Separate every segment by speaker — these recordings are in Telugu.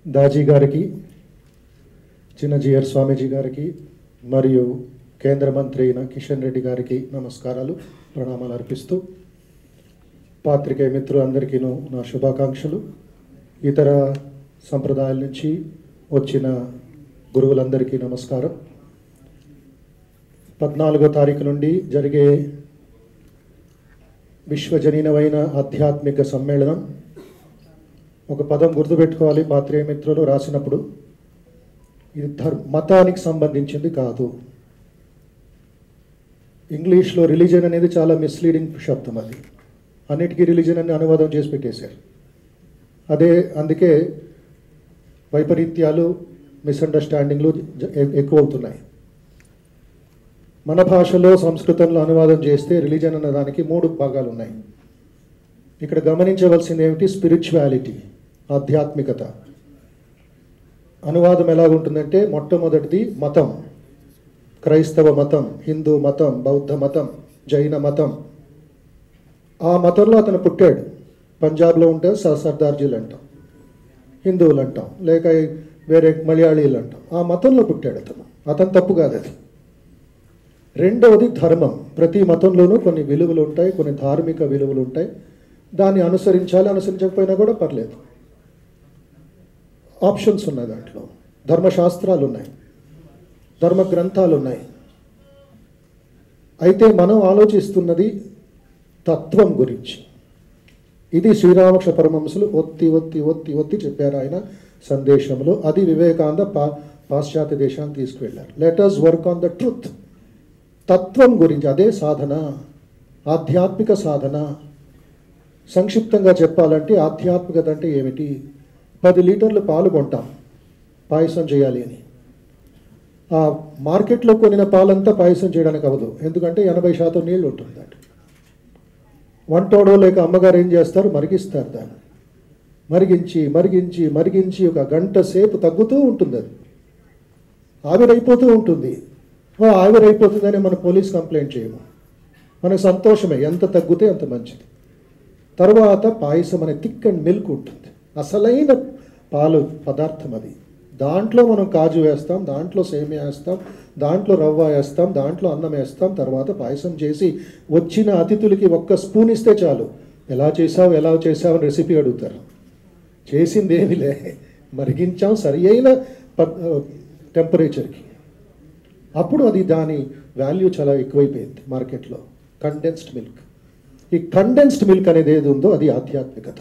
Speaker 1: దాజీ గారికి చిన్నజీయర్ స్వామీజీ గారికి మరియు కేంద్ర మంత్రి అయిన కిషన్ రెడ్డి గారికి నమస్కారాలు ప్రణామాలు అర్పిస్తూ పాత్రికేయ మిత్రులందరికీను నా శుభాకాంక్షలు ఇతర సంప్రదాయాల నుంచి వచ్చిన గురువులందరికీ నమస్కారం పద్నాలుగో తారీఖు నుండి జరిగే విశ్వజనీనమైన ఆధ్యాత్మిక సమ్మేళనం ఒక పదం గుర్తుపెట్టుకోవాలి పాత్రికేయ మిత్రులు రాసినప్పుడు ఇది ధర్ మతానికి సంబంధించింది కాదు ఇంగ్లీష్లో రిలీజన్ అనేది చాలా మిస్లీడింగ్ శబ్దం అది అన్నిటికీ రిలీజన్ అని అనువాదం చేసి పెట్టేశారు అదే అందుకే వైపరీత్యాలు మిస్అండర్స్టాండింగ్లు జ- ఎ- ఎక్కువ అవుతున్నాయి మన భాషలో సంస్కృతంలో అనువాదం చేస్తే రిలీజన్ అన్న దానికి మూడు భాగాలు ఉన్నాయి ఇక్కడ గమనించవలసింది ఏమిటి స్పిరిచువాలిటీ ఆధ్యాత్మికత అనువాదం ఎలాగుంటుందంటే మొట్టమొదటిది మతం క్రైస్తవ మతం హిందూ మతం బౌద్ధ మతం జైన మతం ఆ మతంలో అతను పుట్టాడు పంజాబ్లో ఉంటే స- సర్దార్జీలు అంటాం హిందువులు అంటాం లేక వేరే మలయాళీలు అంటాం ఆ మతంలో పుట్టాడు అతను అతను తప్పు కాదు అది రెండవది ధర్మం ప్రతి మతంలోనూ కొన్ని విలువలు ఉంటాయి కొన్ని ధార్మిక విలువలు ఉంటాయి దాన్ని అనుసరించాలి అనుసరించకపోయినా కూడా పర్లేదు ఆప్షన్స్ ఉన్నాయి దాంట్లో ధర్మశాస్త్రాలు ఉన్నాయి ధర్మ గ్రంథాలు ఉన్నాయి అయితే మనం ఆలోచిస్తున్నది తత్వం గురించి ఇది శ్రీరామకృష్ణ పరమహంసులు ఒత్తి ఒత్తి ఒత్తి ఒత్తి చెప్పారు ఆయన సందేశంలో అది వివేకానంద పా పాశ్చాత్య దేశాన్ని తీసుకువెళ్ళారు letters work on the truth తత్వం గురించి అదే సాధన ఆధ్యాత్మిక సాధన సంక్షిప్తంగా చెప్పాలంటే ఆధ్యాత్మికత అంటే ఏమిటి పది లీటర్లు పాలు కొంటాం పాయసం చేయాలి అని ఆ మార్కెట్లో కొనిన పాలంతా పాయసం చేయడానికి అవ్వదు ఎందుకంటే ఎనభై శాతం నీళ్ళు ఉంటుంది దాంట్లో వంటోడో లేక అమ్మగారు ఏం చేస్తారు మరిగిస్తారు దాన్ని మరిగించి మరిగించి మరిగించి ఒక గంట సేపు తగ్గుతూ ఉంటుంది అది ఆవిరైపోతూ ఉంటుంది ఓ ఆవిరైపోతుందని మన పోలీస్ కంప్లైంట్ చేయము మనకు సంతోషమే ఎంత తగ్గితే అంత మంచిది తర్వాత పాయసం అనే థిక్ అండ్ మిల్క్ ఉంటుంది అసలైన పాలు పదార్థం అది దాంట్లో మనం కాజు వేస్తాం దాంట్లో సేమియా వేస్తాం దాంట్లో రవ్వ వేస్తాం దాంట్లో అన్నం వేస్తాం తర్వాత పాయసం చేసి వచ్చిన అతిథులకి ఒక్క స్పూన్ ఇస్తే చాలు ఎలా చేసావు ఎలా చేసావు అని రెసిపీ అడుగుతారు చేసింది ఏమీ లే మరిగించాం సరి అయిన టెంపరేచర్కి అప్పుడు అది దాని వాల్యూ చాలా ఎక్కువైపోయింది మార్కెట్లో కండెన్స్డ్ మిల్క్ ఈ కండెన్స్డ్ మిల్క్ అనేది ఏది ఉందో అది ఆధ్యాత్మికత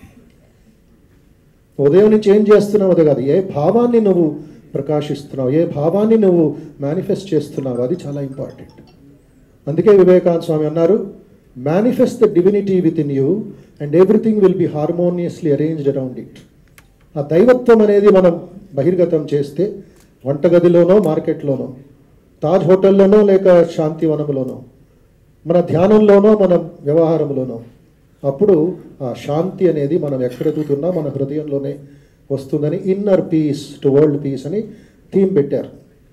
Speaker 1: ఉదయం నుంచి ఏం చేస్తున్నావు అది కాదు ఏ భావాన్ని నువ్వు ప్రకాశిస్తున్నావు ఏ భావాన్ని నువ్వు మేనిఫెస్ట్ చేస్తున్నావు అది చాలా ఇంపార్టెంట్ అందుకే వివేకానంద స్వామి అన్నారు manifest the divinity within you and everything will be harmoniously arranged around it ఆ దైవత్వం అనేది మనం బహిర్గతం చేస్తే వంటగదిలోనో మార్కెట్లోనో తాజ్ హోటల్లోనో లేక శాంతివనంలోనో మన ధ్యానంలోనో మన వ్యవహారంలోనో అప్పుడు ఆ శాంతి అనేది మనం ఎక్కడ ఎదుగుతున్నా మన హృదయంలోనే వస్తుందని inner peace to world peace అని థీమ్ పెట్టారు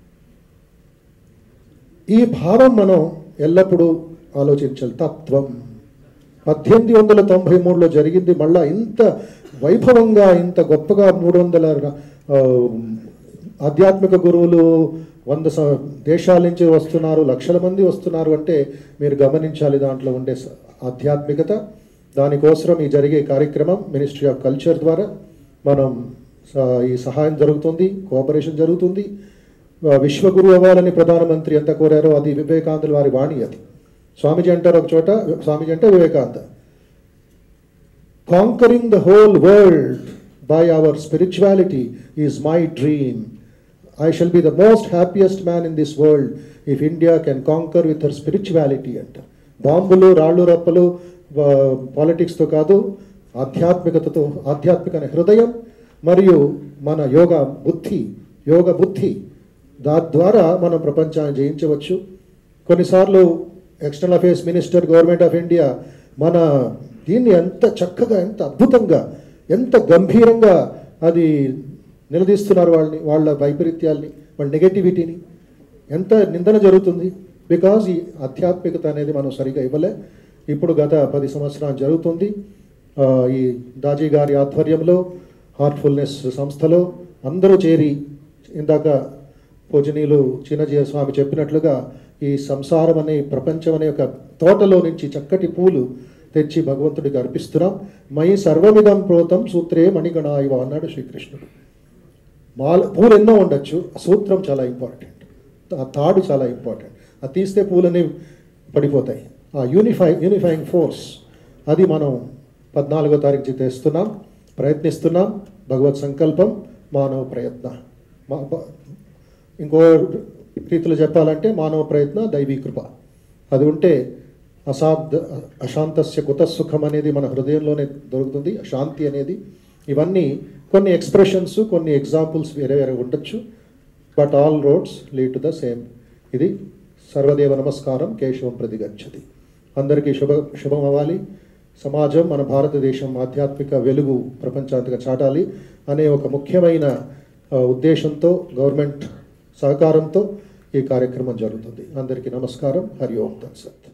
Speaker 1: ఈ భావం మనం ఎల్లప్పుడూ ఆలోచించాలి తత్వం పద్దెనిమిది వందల తొంభై మూడులో జరిగింది మళ్ళా ఇంత వైభవంగా ఇంత గొప్పగా మూడు వందల ఆ, ఆధ్యాత్మిక గురువులు వంద స- దేశాల నుంచి వస్తున్నారు లక్షల మంది వస్తున్నారు అంటే మీరు గమనించాలి దాంట్లో ఉండే స- ఆధ్యాత్మికత దానికోసం ఈ జరిగే కార్యక్రమం మినిస్ట్రీ ఆఫ్ కల్చర్ ద్వారా మనం స- ఈ సహాయం జరుగుతుంది కోఆపరేషన్ జరుగుతుంది ఆ, విశ్వగురు అవ్వాలని ప్రధానమంత్రి ఎంత కోరారో అది వివేకానందుల వారి వాణి అది స్వామీజీ అంటారు ఒక చోట స్వామీజీ అంటే Vivekananda conquering the whole world by our spirituality is my dream I shall be the most happiest man in this world if India can conquer with her spirituality అంట బాంబులు రాళ్ళు రప్పలు పాలిటిక్స్తో కాదు ఆధ్యాత్మికతతో ఆధ్యాత్మిక అనే హృదయం మరియు మన యోగ బుద్ధి యోగ బుద్ధి దా ద్వారా మనం ప్రపంచాన్ని జయించవచ్చు కొన్నిసార్లు external affairs minister government of India మన దీన్ని ఎంత చక్కగా ఎంత అద్భుతంగా ఎంత గంభీరంగా అది నిలదీస్తున్నారు వాళ్ళని వాళ్ళ వైపరీత్యాల్ని వాళ్ళ నెగటివిటీని ఎంత నిందన జరుగుతుంది బికాజ్ ఈ ఆధ్యాత్మికత అనేది మనం సరిగా ఇవ్వలే ఇప్పుడు గత పది సంవత్సరాలు జరుగుతుంది ఆ, ఈ దాజీ గారి ఆధ్వర్యంలో హార్ట్ఫుల్నెస్ సంస్థలో అందరూ చేరి ఇందాక పూజనీయులు చిన్నజీవ స్వామి చెప్పినట్లుగా ఈ సంసారం అనే ప్రపంచం అనే ఒక తోటలో నుంచి చక్కటి పూలు తెచ్చి భగవంతుడికి అర్పిస్తున్నాం మై సర్వమిదం ప్రోతం సూత్రే మణిగణ ఇవ అన్నాడు శ్రీకృష్ణుడు మాల పూలు ఎన్నో ఉండొచ్చు ఆ సూత్రం చాలా ఇంపార్టెంట్ ఆ తాడు చాలా ఇంపార్టెంట్ అది తీస్తే పూలన్నీ పడిపోతాయి ఆ యూనిఫై యూనిఫైయింగ్ ఫోర్స్ అది మనం పద్నాలుగో తారీఖు తెస్తున్నాం ప్రయత్నిస్తున్నాం భగవత్ సంకల్పం మానవ ప్రయత్న మా- బ- ఇంకో రీతిలో చెప్పాలంటే మానవ ప్రయత్న దైవీ కృప అది ఉంటే అసాధ అశాంతస్య కుత సుఖం అనేది మన హృదయంలోనే దొరుకుతుంది శాంతి అనేది ఇవన్నీ కొన్ని ఎక్స్ప్రెషన్స్ కొన్ని ఎగ్జాంపుల్స్ వేరే వేరే ఉండొచ్చు but all roads lead to the same ఇది సర్వదేవ నమస్కారం కేశవం ప్రతిగచ్చది అందరికీ శుభ శుభం అవ్వాలి సమాజం మన భారతదేశం ఆధ్యాత్మిక వెలుగు ప్రపంచాంతగా చాటాలి అనే ఒక ముఖ్యమైన ఆ, ఉద్దేశంతో గవర్నమెంట్ సహకారంతో ఈ కార్యక్రమం జరుగుతుంది అందరికీ నమస్కారం హరి ఓం తత్సత్